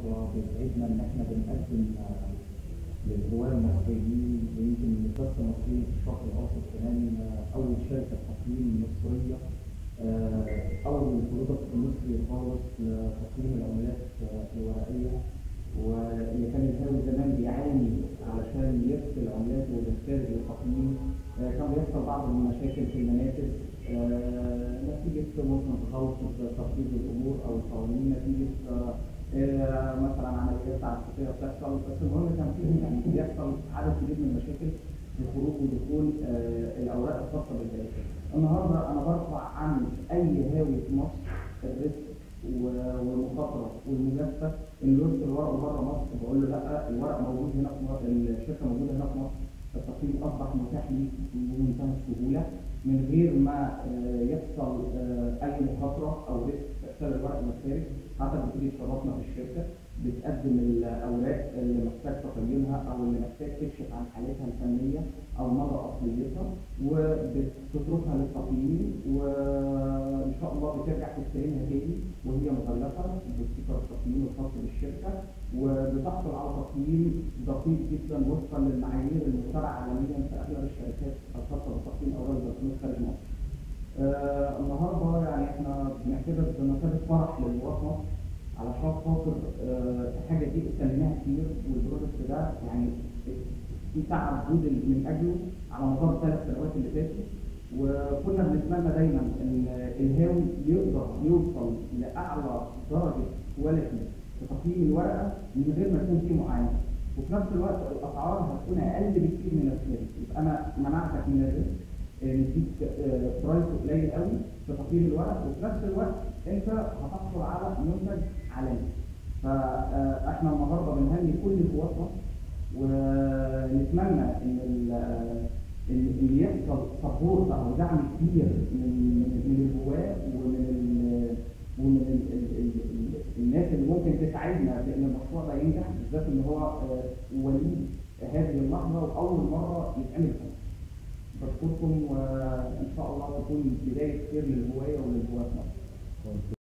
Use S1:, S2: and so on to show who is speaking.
S1: النهارده بيسعدنا ان احنا بنقدم آه، للهواة المصريين ويمكن مش بس المصريين في الشرق الاوسط كمان آه، اول شركه تقييم مصريه آه، اول برودكت مصري خالص لتقييم العملات آه، الورقيه واللي كان الهاوي زمان بيعاني علشان يفصل عملاته ويختار التقييم آه، كان بيحصل بعض المشاكل في المنافذ آه، نتيجة ممكن تخلص تفويض الأمور أو القوانين نتيجة آه، آه، مثلا عمليات عسكرية بتحصل بس المهم كان فيه يعني بيحصل عدد كبير من المشاكل في خروج ودخول آه، الأوراق الخاصة بالبيانات. النهارده أنا برفع عن أي هاوي في مصر الريسك و- والمخاطرة والمجازفة إن يرسل ورقه بره مصر بقول له لا الورق موجود هنا في مصر الشركة موجودة هنا في مصر التقييم اصبح متاح لي بمنتهى السهوله من غير ما آه، يحصل آه، اي مخاطره او ريسك في ارسال الورق من الخارج حتى بتيجي تشرفنا في الشركه بتقدم الاوراق اللي محتاج تقييمها او اللي محتاج تكشف عن حالتها الفنيه او مدى اصليتها وبتتركها للتقييم وان شاء الله بترجع تستلمها تاني وهي مغلفه بستيكر التقييم الخاص بالشركه وبتحصل على تقييم دقيق جدا وفقا للمعايير المتبعه عالميا في اغلب الشركات الخاصه بتقييم اوراق البنوك خارج مصر. آه النهارده يعني احنا بنعتبر بمثابه فرح للوطن مصر علشان خاطر آه الحاجه دي استنيناها كتير والبروجكت ده يعني في تعب بذل من اجله على مدار الثلاث سنوات اللي فاتوا وكنا بنتمنى دايما ان الهاوي يقدر يوصل لاعلى درجه كواليتي في تقييم الورقه من غير ما يكون في معاناه وفي نفس الوقت الاسعار هتكون اقل بكتير من الخارج يبقى انا منعتك من الريسك نديك برايس قليل قوي في تقييم الورق وفي نفس الوقت انت هتحصل على منتج عالمي فاحنا النهارده بنهني كل قوات مصر ونتمنى ان ال- ان إن يحصل سبورت او دعم كبير من من من الهواة ومن ال ومن ال ال ال ال الناس اللي ممكن تساعدنا في ان المشروع ده ينجح بالذات ان هو آه، وليد هذه اللحظه واول مره يتعمل في مصر. بشكركم وان شاء الله تكون بدايه خير للهوايه وللهواة في مصر.